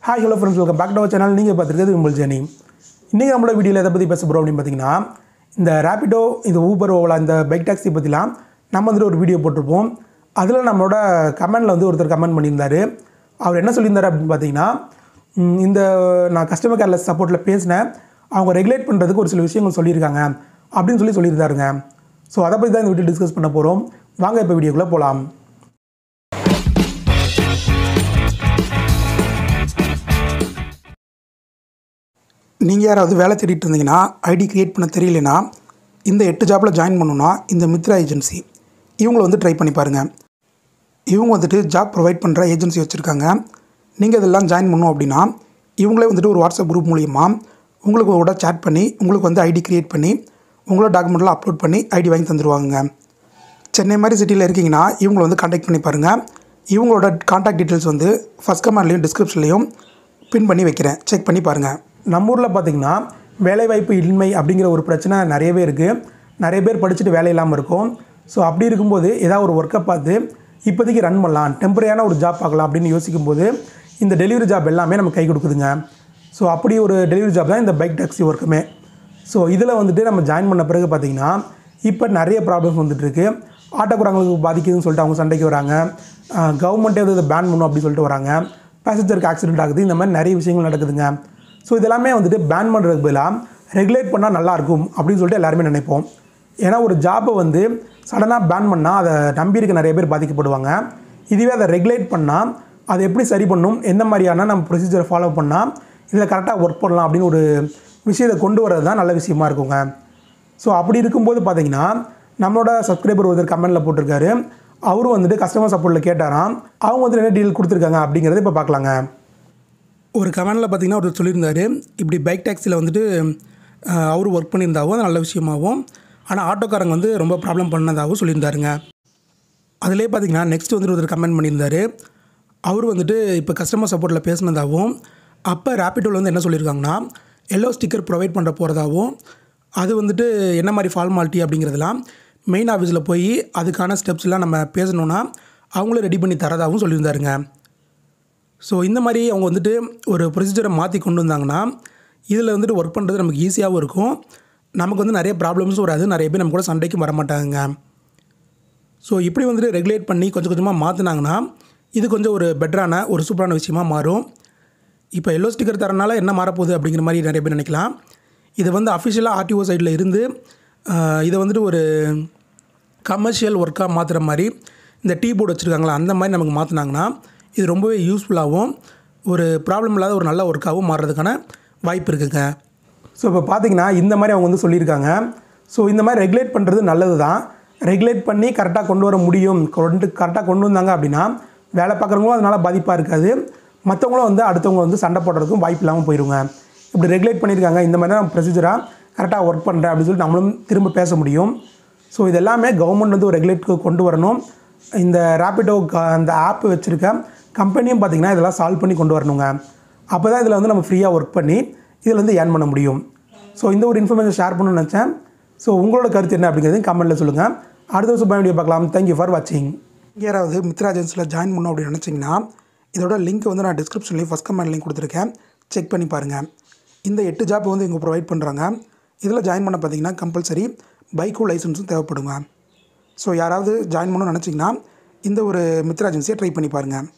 hi hello friends welcome back to our channel நீங்கள் பார்த்துருக்கிறது உங்கள் ஜேர்னி இன்றைக்கி நம்மளோட வீடியோவில் எதை பற்றி பேச போகிறோம் அப்படின்னு பார்த்தீங்கன்னா இந்த ரேப்பிடோ இந்த ஊபர் ஓலா இந்த பைக் டாக்ஸி பற்றிலாம் நம்ம வந்துட்டு ஒரு வீடியோ போட்டிருப்போம் அதில் நம்மளோட கமெண்டில் வந்து ஒருத்தர் கமெண்ட் பண்ணியிருந்தார் அவர் என்ன சொல்லியிருந்தார் அப்படின்னு பார்த்தீங்கன்னா ம், இந்த நான் கஸ்டமர் கேர்ல சப்போர்ட்டில் பேசினேன் அவங்க ரெகுலேட் பண்ணுறதுக்கு ஒரு சில விஷயங்கள் சொல்லியிருக்காங்க அப்படின்னு சொல்லி சொல்லியிருந்தாருங்க ஸோ அதை பற்றி தான் இந்த வீடியோ டிஸ்கஸ் பண்ண போகிறோம் வாங்க இப்போ வீடியோக்குள்ளே போகலாம் நீங்கள் யாராவது வேலை தேடிட்டு இருந்தீங்கன்னா ஐடி கிரியேட் பண்ண தெரியலனா இந்த எட்டு ஜாப்பில் ஜாயின் பண்ணணும்னா இந்த மித்ரா ஏஜென்சி இவங்களை வந்து ட்ரை பண்ணி பாருங்கள் இவங்க வந்துட்டு ஜாப் ப்ரொவைட் பண்ணுற ஏஜென்சி வச்சுருக்காங்க நீங்கள் இதெல்லாம் ஜாயின் பண்ணணும் அப்படின்னா இவங்களே வந்துட்டு ஒரு வாட்ஸ்அப் குரூப் மூலிமா உங்களுக்கு கூட சேட் பண்ணி உங்களுக்கு வந்து ஐடி கிரியேட் பண்ணி உங்களோட டாக்குமெண்ட்லாம் அப்லோட் பண்ணி ஐடி வாங்கி தந்துடுவாங்க சென்னை மாதிரி சிட்டியில் இருக்கீங்கன்னா இவங்களை வந்து காண்டாக்ட் பண்ணி பாருங்கள் இவங்களோட காண்டாக்ட் டீட்டெயில்ஸ் வந்து ஃபஸ்ட் கமெண்ட்லேயும் டிஸ்கிரிப்ஷன்லேயும் பின் பண்ணி வைக்கிறேன் செக் பண்ணி பாருங்கள் நம்ம ஊரில் பார்த்திங்கன்னா வேலைவாய்ப்பு இன்மை அப்படிங்கிற ஒரு பிரச்சனை நிறையவே இருக்குது நிறைய பேர் படிச்சுட்டு வேலை இல்லாமல் இருக்கும் ஸோ அப்படி இருக்கும்போது ஏதாவது ஒரு ஒர்க்கை பார்த்து இப்போதைக்கு ரன் பண்ணலாம் டெம்பரரியான ஒரு ஜாப் பார்க்கலாம் அப்படின்னு யோசிக்கும்போது இந்த டெலிவரி ஜாப் எல்லாமே நம்ம கை கொடுக்குதுங்க ஸோ அப்படி ஒரு டெலிவரி ஜாப் தான் இந்த பைக் டாக்ஸி ஒர்க்குமே ஸோ இதில் வந்துட்டு நம்ம ஜாயின் பண்ண பிறகு பார்த்திங்கன்னா இப்போ நிறைய ப்ராப்ளம்ஸ் வந்துட்டுருக்கு ஆட்டோக்காரங்களுக்கு பாதிக்குதுன்னு சொல்லிட்டு அவங்க சண்டைக்கு வராங்க கவர்மெண்ட்டே வந்து இதை பேன் பண்ணும் அப்படின்னு சொல்லிட்டு வராங்க பேசஞ்சருக்கு ஆக்சிடென்ட் ஆகுது இந்த மாதிரி நிறைய விஷயங்கள் நடக்குதுங்க ஸோ இதெல்லாமே வந்துட்டு பேன் பண்ணுறதுக்கு பதிலாக ரெகுலேட் பண்ணால் நல்லாயிருக்கும் அப்படின்னு சொல்லிட்டு எல்லாருமே நினைப்போம் ஏன்னா ஒரு ஜாப்பை வந்து சடனாக பேன் பண்ணால் அதை நம்பி இருக்க நிறைய பேர் பாதிக்கப்படுவாங்க இதுவே அதை ரெகுலேட் பண்ணால் அதை எப்படி சரி பண்ணும் எந்த மாதிரியான நம்ம ப்ரொசீஜரை ஃபாலோ பண்ணால் இதில் கரெக்டாக ஒர்க் பண்ணலாம் அப்படின்னு ஒரு விஷயத்தை கொண்டு வரது தான் நல்ல விஷயமா இருக்குங்க ஸோ அப்படி இருக்கும்போது பார்த்தீங்கன்னா நம்மளோட சப்ஸ்கிரைபர் ஒருத்தர் கமெண்ட்டில் போட்டிருக்காரு அவரும் வந்துட்டு கஸ்டமர் சப்போர்ட்டில் கேட்டாராம் அவங்க வந்து என்ன டீல் கொடுத்துருக்காங்க அப்படிங்கிறத இப்போ பார்க்கலாங்க ஒரு கமெண்டில் பார்த்தீங்கன்னா ஒருத்தர் சொல்லியிருந்தாரு இப்படி பைக் டாக்ஸியில் வந்துட்டு அஹ், அவரு ஒர்க் பண்ணியிருந்தாவும் அது நல்ல விஷயமாகவும் ஆனால் ஆட்டோக்காரங்க வந்து ரொம்ப ப்ராப்ளம் பண்ணதாகவும் சொல்லியிருந்தாருங்க அதிலே பார்த்தீங்கன்னா நெக்ஸ்ட் வந்துட்டு ஒருத்தர் கமெண்ட் பண்ணியிருந்தாரு அவர் வந்துட்டு இப்போ கஸ்டமர் சப்போர்ட்டில் பேசினதாகவும் அப்போ ரேப்பிடோவில் வந்து என்ன சொல்லியிருக்காங்கன்னா எல்லோ ஸ்டிக்கர் ப்ரொவைட் பண்ணுற போகிறதாகவும் அது வந்துட்டு என்ன மாதிரி ஃபார்மாலிட்டி அப்படிங்கிறதெல்லாம் மெயின் ஆஃபீஸில் போய் அதுக்கான ஸ்டெப்ஸ்லாம் நம்ம பேசணுன்னா அவங்களே ரெடி பண்ணி தரதாகவும் சொல்லியிருந்தாருங்க ஸோ இந்த மாதிரி அவங்க வந்துட்டு ஒரு ப்ரொசீஜரை மாற்றி கொண்டு வந்தாங்கன்னா இதில் வந்துட்டு ஒர்க் பண்ணுறது நமக்கு ஈஸியாகவும் இருக்கும் நமக்கு வந்து நிறைய ப்ராப்ளம்ஸும் வராது நிறைய பேர் நம்ம கூட சண்டைக்கும் வர மாட்டாங்க ஸோ இப்படி வந்துட்டு ரெகுலேட் பண்ணி கொஞ்சம் கொஞ்சமாக மாற்றினாங்கன்னா இது கொஞ்சம் ஒரு பெட்டரான ஒரு சூப்பரான விஷயமா மாறும் இப்போ எல்லோ ஸ்டிக்கர் தரனால என்ன மாறப்போகுது அப்படிங்கிற மாதிரி நிறைய பேர் நினைக்கலாம் இது வந்து அஃபிஷியலாக ஆர்டிஓ சைடில் இருந்து ஆஹ், இதை வந்துட்டு ஒரு கமர்ஷியல் ஒர்க்காக மாற்றுற மாதிரி இந்த டீ போர்டு வச்சுருக்காங்களா அந்த மாதிரி நமக்கு மாற்றினாங்கன்னா இது ரொம்பவே யூஸ்ஃபுல்லாகவும் ஒரு ப்ராப்ளம் இல்லாத ஒரு நல்ல ஒர்க்காகவும் மாறுறதுக்கான வாய்ப்பு இருக்குங்க ஸோ இப்போ பார்த்தீங்கன்னா இந்த மாதிரி அவங்க வந்து சொல்லியிருக்காங்க ஸோ இந்த மாதிரி ரெகுலேட் பண்ணுறது நல்லது தான் ரெகுலேட் பண்ணி கரெக்டாக கொண்டு வர முடியும் கொண்டு கரெக்டாக கொண்டு வந்தாங்க அப்படின்னா வேலை பார்க்குறவங்களும் அதனால் பாதிப்பாக இருக்காது மற்றவங்களும் வந்து அடுத்தவங்க வந்து சண்டை போடுறதுக்கும் வாய்ப்பு இல்லாமல் போயிடுங்க இப்படி ரெகுலேட் பண்ணியிருக்காங்க இந்த மாதிரி தான் ப்ரொசீஜராக கரெக்டாக ஒர்க் பண்ணுறேன் அப்படின்னு சொல்லி நம்மளும் திரும்ப பேச முடியும் ஸோ இது எல்லாமே கவர்மெண்ட் வந்து ஒரு ரெகுலேட்க்கு கொண்டு வரணும் இந்த ரேப்பிடோ அந்த ஆப் வச்சுருக்க கம்பெனியும் பார்த்திங்கன்னா இதெல்லாம் சால்வ் பண்ணி கொண்டு வரணுங்க அப்போ தான் இதில் வந்து நம்ம ஃப்ரீயாக ஒர்க் பண்ணி இதில் வந்து ஏர்ன் பண்ண முடியும் ஸோ இந்த ஒரு இன்ஃபர்மேஷன் ஷேர் பண்ணணும்னு நினச்சேன் ஸோ உங்களோட கருத்து என்ன அப்படிங்கிறது கமெண்ட்டில் சொல்லுங்கள் அடுத்த வருஷம் வீடியோ பார்க்கலாம் தேங்க்யூ ஃபார் வாட்சிங் யாராவது மித்ரா ஏஜென்சியில் ஜாயின் பண்ணணும் அப்படின்னு நினச்சிங்கன்னா இதோட லிங்க் வந்து நான் டிஸ்கிரிப்ஷன்லேயும் ஃபஸ்ட் கமெண்ட் லிங்க் கொடுத்துருக்கேன் செக் பண்ணி பாருங்கள் இந்த எட்டு ஜாப் வந்து இவங்க ப்ரொவைட் பண்ணுறாங்க இதில் ஜாயின் பண்ண பார்த்தீங்கன்னா கம்பல்சரி பைக்கும் லைசன்ஸும் தேவைப்படுங்க ஸோ யாராவது ஜாயின் பண்ணணும்னு நினச்சிங்கன்னா இந்த ஒரு மித்ரா ஏஜென்சியை ட்ரை பண்ணி பாருங்கள்